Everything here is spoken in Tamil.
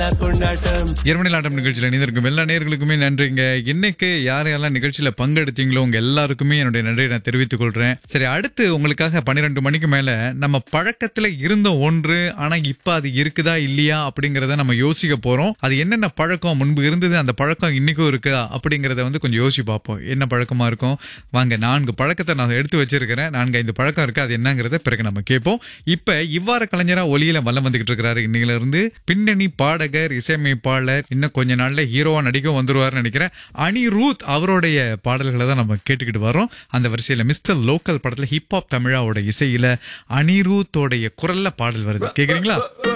கொண்டாட்டம் இரமணிலாட்டம் நிகழ்ச்சியில் இணைந்திருக்கும் எல்லா நேர்களுக்குமே நன்றிங்க இன்னைக்கு யார் யாரெல்லாம் நிகழ்ச்சியில பங்கெடுத்தீங்களோ உங்க எல்லாருக்குமே என்னுடைய நன்றியை நான் தெரிவித்துக் கொள்றேன் சரி அடுத்து உங்களுக்காக பன்னிரெண்டு மணிக்கு மேல நம்ம பழக்கத்துல இருந்த ஒன்று ஆனா இப்ப அது இருக்குதா இல்லையா அப்படிங்கறத நம்ம யோசிக்க போறோம் அது என்னென்ன பழக்கம் முன்பு இருந்தது அந்த பழக்கம் இன்னைக்கும் இருக்குதா அப்படிங்கறத வந்து கொஞ்சம் யோசிச்சு பார்ப்போம் என்ன பழக்கமா இருக்கும் வாங்க நான்கு பழக்கத்தை நான் எடுத்து வச்சிருக்கிறேன் நான்கு ஐந்து பழக்கம் இருக்கு அது என்னங்கறத பிறகு நம்ம கேட்போம் இப்ப இவ்வாறு கலைஞரா ஒலியில வல்லம் வந்துகிட்டு இருக்கிறாரு இன்னையில இருந்து பின்னணி பாடகர் இசையமைப்பாளர் இன்னும் கொஞ்ச நாள்ல ஹீரோவா நடிக்கவும் வந்துருவாருன்னு நினைக்கிறேன் அனிரூத் அவருடைய பாடல்களை தான் நம்ம கேட்டுக்கிட்டு வரோம் அந்த வரிசையில மிஸ்டர் லோக்கல் படத்துல ஹிப்ஹாப் தமிழாவோட இசையில அனிரூத்தோடைய குரல்ல பாடல் வருது கேக்குறீங்களா